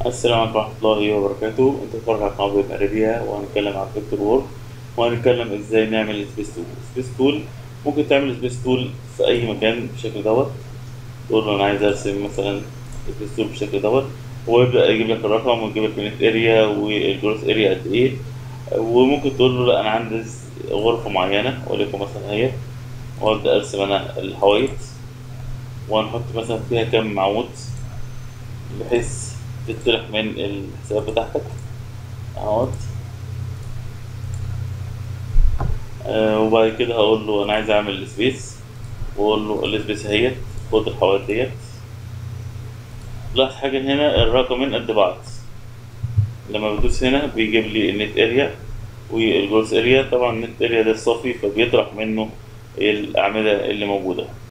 السلام عليكم ورحمة الله وبركاته انت بتتفرج على قناة بيت اريبيا وهنتكلم عن فيكتور وورك وهنتكلم ازاي نعمل سبيس تول سبيس تول ممكن تعمل سبيس تول في اي مكان بالشكل دوت تقول له انا عايز ارسم مثلا سبيس تول بالشكل دوت ويبدأ يجيب لك الرقم ويجيب لك النت اريا والجروس اريا قد ايه وممكن تقول له لا انا عندي غرفة معينة وليكن مثلا هي وابدأ ارسم انا الحوايط وهنحط مثلا فيها كام عمود بحيث تطرح من الحسابات بتاعتك اهوت آه وبعد كده هقول له انا عايز اعمل سبيس واقول له السبيس اهيت خد الحوائط ديت لاحظ حاجة هنا الرقمين قد بعض لما بدوس هنا بيجيب لي النت اريا والجروس اريا طبعا النت اريا ده الصافي فبيطرح منه الأعمدة اللي موجودة